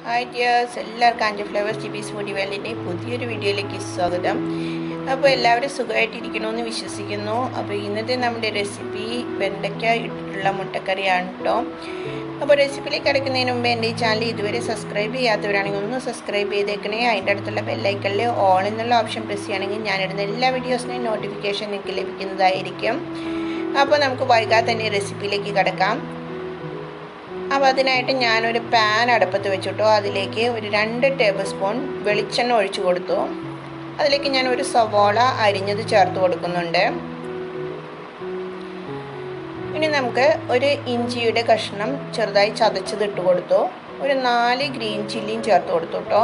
hi dears എല്ലാവർക്കും aunty flavours Jibi's foodie വേൾഡിൻ്റെ പുതിയൊരു വീഡിയോയിലേക്ക് സ്വാഗതം അപ്പോൾ എല്ലാവരും സുഖമായിട്ടിരിക്കണമെന്ന് വിശ്വസിക്കുന്നു അപ്പോൾ ഇന്നത്തെ നമ്മുടെ റെസിപ്പി വെണ്ടയ്ക്ക ഇട്ടിട്ടുള്ള മുട്ടക്കറിയാണ് കേട്ടോ അപ്പോൾ റെസിപ്പിയിലേക്ക് കിടക്കുന്നതിന് മുമ്പ് എൻ്റെ ഈ ചാനൽ ഇതുവരെ സബ്സ്ക്രൈബ് ചെയ്യാത്തവരാണെങ്കിൽ ഒന്ന് സബ്സ്ക്രൈബ് ചെയ്തേക്കണേ അതിൻ്റെ അടുത്തുള്ള ബെല്ലൈക്കണിൽ ഓൾ എന്നുള്ള ഓപ്ഷൻ പ്രസ് ചെയ്യുകയാണെങ്കിൽ ഞാനിടുന്ന എല്ലാ വീഡിയോസിനെയും നോട്ടിഫിക്കേഷൻ നിങ്ങൾക്ക് ലഭിക്കുന്നതായിരിക്കും അപ്പോൾ നമുക്ക് വൈകാതെ തന്നെ റെസിപ്പിയിലേക്ക് കിടക്കാം അപ്പോൾ അതിനായിട്ട് ഞാനൊരു പാൻ അടുപ്പത്ത് വെച്ചിട്ടു അതിലേക്ക് ഒരു രണ്ട് ടേബിൾ സ്പൂൺ വെളിച്ചെണ്ണ ഒഴിച്ചു കൊടുത്തു അതിലേക്ക് ഞാൻ ഒരു സവോള അരിഞ്ഞത് ചേർത്ത് കൊടുക്കുന്നുണ്ട് ഇനി നമുക്ക് ഒരു ഇഞ്ചിയുടെ കഷ്ണം ചെറുതായി ചതച്ചത് ഇട്ട് കൊടുത്തു ഒരു നാല് ഗ്രീൻ ചില്ലിയും ചേർത്ത് കൊടുത്തു കേട്ടോ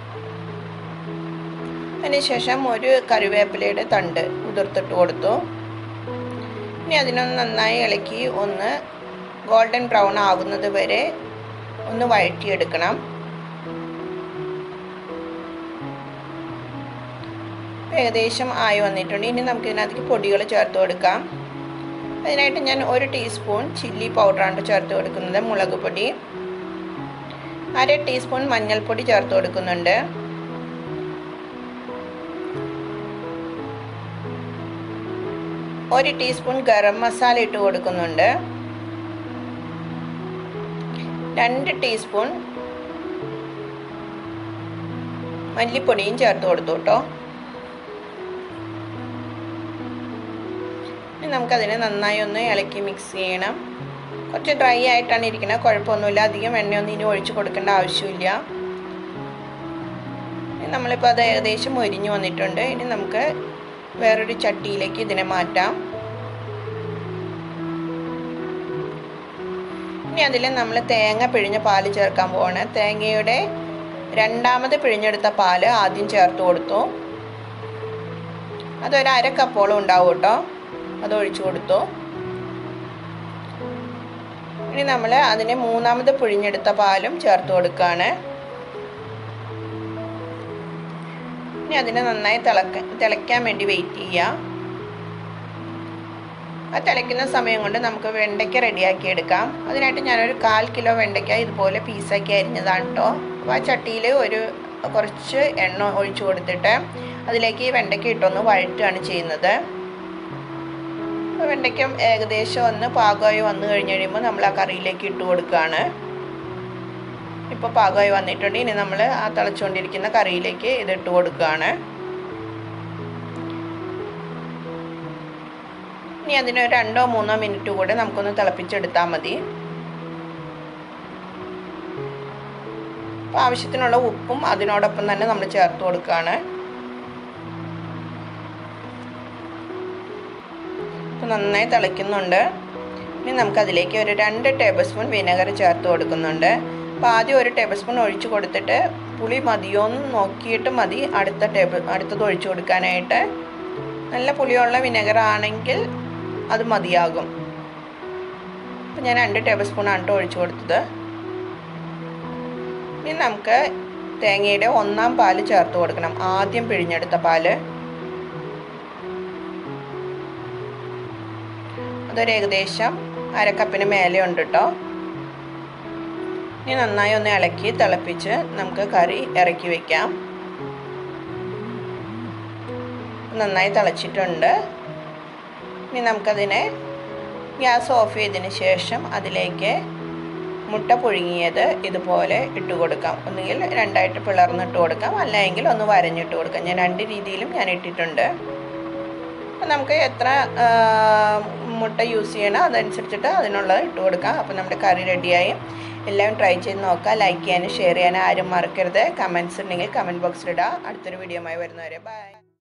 അതിനുശേഷം ഒരു കറിവേപ്പിലയുടെ തണ്ട് ഉതിർത്തിട്ട് കൊടുത്തു ഇനി അതിനൊന്ന് നന്നായി ഇളക്കി ഒന്ന് ഗോൾഡൻ ബ്രൗൺ ആകുന്നത് വരെ ഒന്ന് വഴറ്റിയെടുക്കണം ഏകദേശം ആയി വന്നിട്ടുണ്ട് ഇനി നമുക്ക് ഇതിനകത്തേക്ക് പൊടികൾ ചേർത്ത് കൊടുക്കാം അതിനായിട്ട് ഞാൻ ഒരു ടീസ്പൂൺ ചില്ലി പൗഡറാണ് ചേർത്ത് കൊടുക്കുന്നത് മുളക് പൊടി അര ടീസ്പൂൺ മഞ്ഞൾപ്പൊടി ചേർത്ത് കൊടുക്കുന്നുണ്ട് ഒരു ടീസ്പൂൺ ഗരം മസാല ഇട്ട് കൊടുക്കുന്നുണ്ട് രണ്ട് ടീസ്പൂൺ മല്ലിപ്പൊടിയും ചേർത്ത് കൊടുത്തു കേട്ടോ ഇനി നമുക്കതിനെ നന്നായി ഒന്ന് ഇളക്കി മിക്സ് ചെയ്യണം കുറച്ച് ഡ്രൈ ആയിട്ടാണ് ഇരിക്കുന്നത് കുഴപ്പമൊന്നുമില്ല അധികം എണ്ണയൊന്നും ഇനി ഒഴിച്ച് കൊടുക്കേണ്ട ആവശ്യമില്ല നമ്മളിപ്പോൾ അത് ഏകദേശം മൊരിഞ്ഞു വന്നിട്ടുണ്ട് ഇനി നമുക്ക് വേറൊരു ചട്ടിയിലേക്ക് ഇതിനെ മാറ്റാം ഇനി അതിൽ നമ്മൾ തേങ്ങ പിഴിഞ്ഞ പാല് ചേർക്കാൻ പോവാണ് തേങ്ങയുടെ രണ്ടാമത് പിഴിഞ്ഞെടുത്ത പാല് ആദ്യം ചേർത്ത് കൊടുത്തു അതൊരു അര കപ്പോളം ഉണ്ടാവും കേട്ടോ അത് ഒഴിച്ചു കൊടുത്തു ഇനി നമ്മൾ അതിന് മൂന്നാമത് പിഴിഞ്ഞെടുത്ത പാലും ചേർത്ത് കൊടുക്കുകയാണ് ഇനി അതിനെ നന്നായി തിളക്ക തിളയ്ക്കാൻ വേണ്ടി വെയിറ്റ് ചെയ്യുക ആ തിളയ്ക്കുന്ന സമയം കൊണ്ട് നമുക്ക് വെണ്ടയ്ക്ക റെഡിയാക്കി എടുക്കാം അതിനായിട്ട് ഞാനൊരു കാൽ കിലോ വെണ്ടയ്ക്ക ഇതുപോലെ പീസാക്കി അരിഞ്ഞതാണ് കേട്ടോ അപ്പോൾ ആ ചട്ടിയിൽ ഒരു കുറച്ച് എണ്ണ ഒഴിച്ചു കൊടുത്തിട്ട് അതിലേക്ക് ഈ വെണ്ടയ്ക്ക ഇട്ടൊന്ന് വഴറ്റുകയാണ് ചെയ്യുന്നത് വെണ്ടയ്ക്ക ഏകദേശം ഒന്ന് പാകമായി വന്നു കഴിഞ്ഞ് കഴിയുമ്പോൾ നമ്മൾ ആ കറിയിലേക്ക് ഇട്ട് കൊടുക്കുകയാണ് ഇപ്പോൾ പാകമായി വന്നിട്ടുണ്ട് ഇനി നമ്മൾ ആ തിളച്ചുകൊണ്ടിരിക്കുന്ന കറിയിലേക്ക് ഇതിട്ട് കൊടുക്കുകയാണ് ഇനി അതിന് രണ്ടോ മൂന്നോ മിനിറ്റ് കൂടെ നമുക്കൊന്ന് തിളപ്പിച്ചെടുത്താൽ മതി അപ്പോൾ ആവശ്യത്തിനുള്ള ഉപ്പും അതിനോടൊപ്പം തന്നെ നമ്മൾ ചേർത്ത് കൊടുക്കുകയാണ് ഇപ്പോൾ നന്നായി തിളയ്ക്കുന്നുണ്ട് ഇനി നമുക്കതിലേക്ക് ഒരു രണ്ട് ടേബിൾ സ്പൂൺ വിനെഗർ ചേർത്ത് കൊടുക്കുന്നുണ്ട് അപ്പോൾ ആദ്യം ഒരു ടേബിൾ സ്പൂൺ ഒഴിച്ച് കൊടുത്തിട്ട് പുളി മതിയോ എന്ന് നോക്കിയിട്ട് മതി അടുത്ത ടേബിൾ അടുത്തത് ഒഴിച്ച് കൊടുക്കാനായിട്ട് നല്ല പുളിയുള്ള വിനെഗർ ആണെങ്കിൽ അത് മതിയാകും അപ്പോൾ ഞാൻ രണ്ട് ടേബിൾ സ്പൂണാണ് കേട്ടോ ഒഴിച്ച് കൊടുത്തത് ഇനി നമുക്ക് തേങ്ങയുടെ ഒന്നാം പാല് ചേർത്ത് കൊടുക്കണം ആദ്യം പിഴിഞ്ഞെടുത്ത പാല് അതൊരു ഏകദേശം അരക്കപ്പിന് മേലെ ഉണ്ട് കേട്ടോ ഇനി നന്നായി ഒന്ന് ഇളക്കി തിളപ്പിച്ച് നമുക്ക് കറി ഇറക്കി വെക്കാം നന്നായി തിളച്ചിട്ടുണ്ട് ഇനി നമുക്കതിനെ ഗ്യാസ് ഓഫ് ചെയ്തതിന് ശേഷം അതിലേക്ക് മുട്ട പുഴുങ്ങിയത് ഇതുപോലെ ഇട്ട് കൊടുക്കാം ഒന്നുകിൽ രണ്ടായിട്ട് പിളർന്നിട്ട് കൊടുക്കാം അല്ലെങ്കിൽ ഒന്ന് വരഞ്ഞിട്ട് കൊടുക്കാം ഞാൻ രണ്ട് രീതിയിലും ഞാൻ ഇട്ടിട്ടുണ്ട് അപ്പം നമുക്ക് എത്ര മുട്ട യൂസ് ചെയ്യണം അതനുസരിച്ചിട്ട് അതിനുള്ളത് ഇട്ട് കൊടുക്കാം അപ്പോൾ നമ്മുടെ കറി റെഡിയായി എല്ലാവരും ട്രൈ ചെയ്ത് നോക്കുക ലൈക്ക് ചെയ്യാനും ഷെയർ ചെയ്യാനും ആരും മറക്കരുത് കമൻസ് ഉണ്ടെങ്കിൽ കമൻറ്റ് ബോക്സിലിടുക അടുത്തൊരു വീഡിയോ ആയി വരുന്നവരെ ബൈ